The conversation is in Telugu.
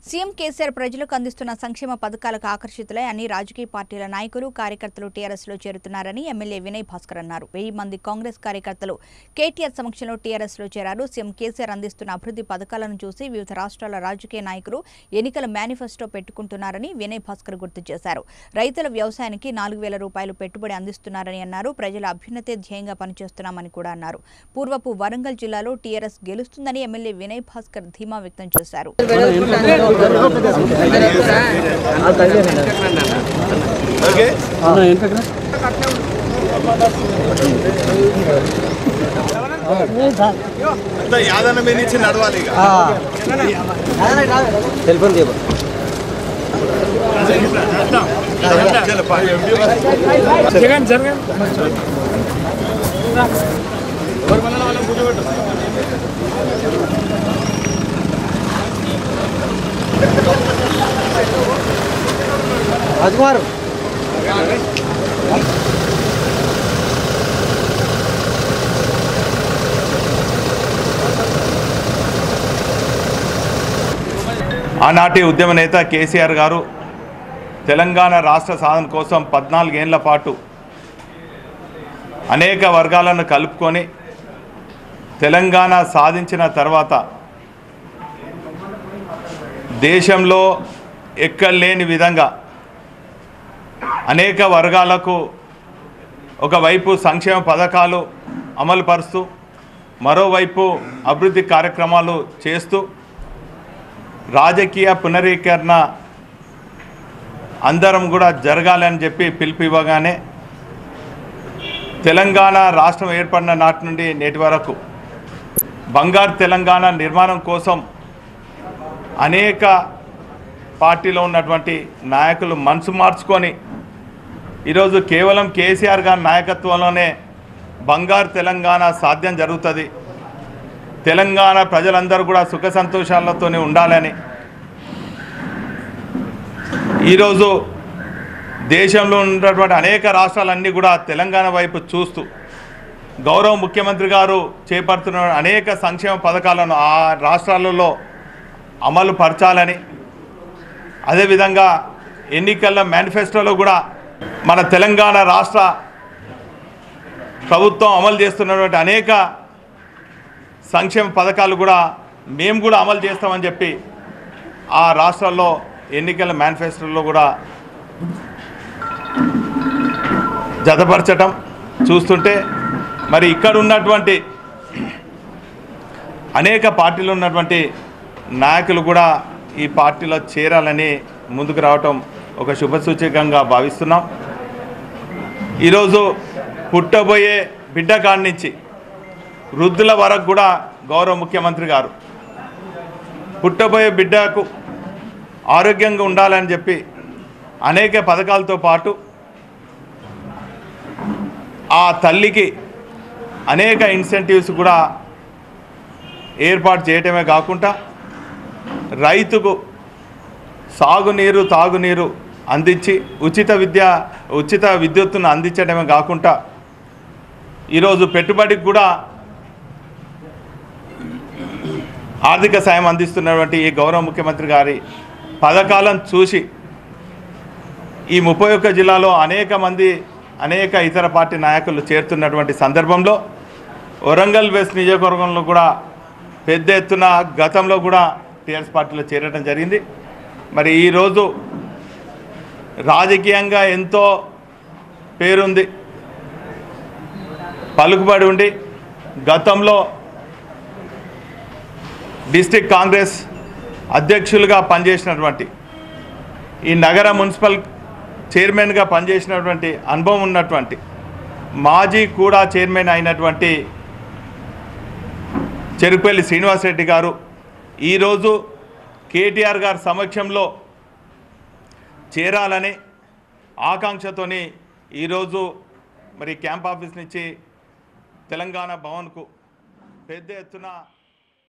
సీఎం కేసీఆర్ ప్రజలకు అందిస్తున్న సంక్షేమ పథకాలకు ఆకర్షితులై అన్ని రాజకీయ పార్టీల నాయకులు కార్యకర్తలు టీఆర్ఎస్ లో చేరుతున్నారని ఎమ్మెల్యే వినయ్ భాస్కర్ అన్నారు వెయ్యి మంది కాంగ్రెస్ కార్యకర్తలు కేటీఆర్ సమక్షంలో టీఆర్ఎస్ లో చేరారు సీఎం కేసీఆర్ అందిస్తున్న అభివృద్ధి పథకాలను చూసి వివిధ రాష్ట్రాల రాజకీయ నాయకులు ఎన్నికల మేనిఫెస్టో పెట్టుకుంటున్నారని వినయ్ భాస్కర్ గుర్తు చేశారు రైతుల వ్యవసాయానికి నాలుగు వేల రూపాయలు పెట్టుబడి అందిస్తున్నారని అన్నారు ప్రజల అభ్యున్నతే ధ్యేయంగా పనిచేస్తున్నామని కూడా అన్నారు పూర్వపు వరంగల్ జిల్లాలో టీఆర్ఎస్ గెలుస్తుందని ఎమ్మెల్యే వినయ్ భాస్కర్ ధీమా వ్యక్తం చేశారు అంతా యాదన్న మీద నుంచి నడవాలి ఇక సెల్ఫోన్ తీయబో చలో, పా. జగన్ జరగన్ రాజకుమార్ ఆనాటి ఉద్యమ నేత కేసీఆర్ గారు తెలంగాణ రాష్ట్ర సాధన కోసం పద్నాలుగేళ్ల పాటు అనేక వర్గాలను కలుపుకొని తెలంగాణ సాధించిన తర్వాత దేశంలో ఎక్కడ లేని విధంగా అనేక వర్గాలకు ఒకవైపు సంక్షేమ పథకాలు అమలు పరుస్తూ మరోవైపు అభివృద్ధి కార్యక్రమాలు చేస్తూ రాజకీయ పునరీకరణ అందరం కూడా జరగాలని చెప్పి పిలుపు ఇవ్వగానే తెలంగాణ రాష్ట్రం ఏర్పడిన నాటి నుండి నేటి వరకు బంగారు తెలంగాణ నిర్మాణం కోసం అనేక పార్టీలో ఉన్నటువంటి నాయకులు మనసు మార్చుకొని ఈరోజు కేవలం కేసీఆర్ గారి నాయకత్వంలోనే బంగారు తెలంగాణ సాధ్యం జరుగుతుంది తెలంగాణ ప్రజలందరూ కూడా సుఖ సంతోషాలతోనే ఉండాలని ఈరోజు దేశంలో ఉన్నటువంటి అనేక రాష్ట్రాలన్నీ కూడా తెలంగాణ వైపు చూస్తూ గౌరవ ముఖ్యమంత్రి గారు చేపడుతున్న అనేక సంక్షేమ పథకాలను ఆ రాష్ట్రాలలో అమలు పరచాలని అదేవిధంగా ఎన్నికల మేనిఫెస్టోలో కూడా మన తెలంగాణ రాష్ట్ర ప్రభుత్వం అమలు చేస్తున్నటువంటి అనేక సంక్షేమ పథకాలు కూడా మేము కూడా అమలు చేస్తామని చెప్పి ఆ రాష్ట్రాల్లో ఎన్నికల మేనిఫెస్టోలో కూడా జతపరచటం చూస్తుంటే మరి ఇక్కడ ఉన్నటువంటి అనేక పార్టీలు ఉన్నటువంటి నాయకులు కూడా ఈ పార్టీలో చేరాలని ముందుకు రావటం ఒక శుభసూచకంగా భావిస్తున్నాం ఈరోజు పుట్టబోయే బిడ్డ కాడి నుంచి వృద్ధుల వరకు కూడా గౌరవ ముఖ్యమంత్రి గారు పుట్టబోయే బిడ్డకు ఆరోగ్యంగా ఉండాలని చెప్పి అనేక పథకాలతో పాటు ఆ తల్లికి అనేక ఇన్సెంటివ్స్ కూడా ఏర్పాటు చేయటమే కాకుండా రైతుకు సాగునీరు తాగునీరు అందించి ఉచిత విద్య ఉచిత విద్యుత్తును అందించడమే కాకుండా ఈరోజు పెట్టుబడికి కూడా ఆర్థిక సాయం అందిస్తున్నటువంటి ఈ గౌరవ ముఖ్యమంత్రి గారి పథకాలను చూసి ఈ ముప్పై ఒక్క జిల్లాలో అనేక మంది అనేక ఇతర పార్టీ నాయకులు చేరుతున్నటువంటి సందర్భంలో వరంగల్ వెస్ట్ నియోజకవర్గంలో కూడా పెద్ద ఎత్తున గతంలో కూడా టీఆర్ఎస్ పార్టీలో చేరడం జరిగింది మరి ఈరోజు రాజకీయంగా ఎంతో పేరుంది పలుకుబడి ఉండి గతంలో డిస్టిక్ కాంగ్రెస్ అధ్యక్షులుగా పనిచేసినటువంటి ఈ నగర మున్సిపల్ చైర్మన్గా పనిచేసినటువంటి అనుభవం ఉన్నటువంటి మాజీ కూడా చైర్మన్ అయినటువంటి చెరుపల్లి శ్రీనివాసరెడ్డి గారు ఈరోజు కేటీఆర్ గారి సమక్షంలో చేరాలని ఆకాంక్షతోని ఈరోజు మరి క్యాంప్ ఆఫీస్ నుంచి తెలంగాణ భవన్కు పెద్ద ఎత్తున